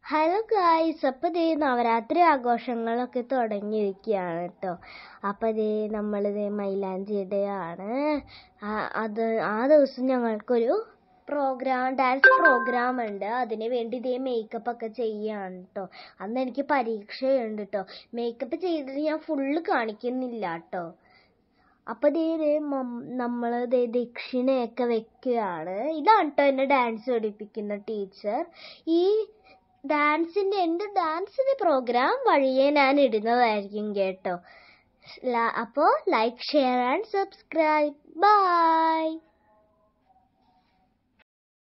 hello guys അപ്പോൾ ദേ നവരാത്രി ആഘോഷങ്ങളൊക്കെ തുടങ്ങിയിരിക്കുകയാണ് കേട്ടോ അപ്പോൾ ദേ നമ്മളിത് മൈലാഞ്ചി ഇടുകയാണ് ആ- അത് ആ ദിവസം ഞങ്ങൾക്കൊരു പ്രോഗ്രാം ഡാൻസ് പ്രോഗ്രാം ഉണ്ട് അതിന് വേണ്ടി ഇതേ മേക്കപ്പ് ഒക്കെ ചെയ്യാണ് കേട്ടോ അന്ന് എനിക്ക് പരീക്ഷയുണ്ട് കേട്ടോ മേക്കപ്പ് ചെയ്തിട്ട് ഞാൻ ഫുള്ള് കാണിക്കുന്നില്ല കേട്ടോ അപ്പൊ ദേ ദേ മം- നമ്മള് ദേ ദക്ഷിണയൊക്കെ വെക്കുകയാണ് ഇതാണ് കേട്ടോ എന്നെ ഡാൻസ് പഠിപ്പിക്കുന്ന ടീച്ചർ ഈ ഡാൻസിന്റെ എന്റെ ഡാൻസിന്റെ പ്രോഗ്രാം വഴിയെ ഞാൻ ഇടുന്നതായിരിക്കും കേട്ടോ ല- അപ്പോ like share and subscribe by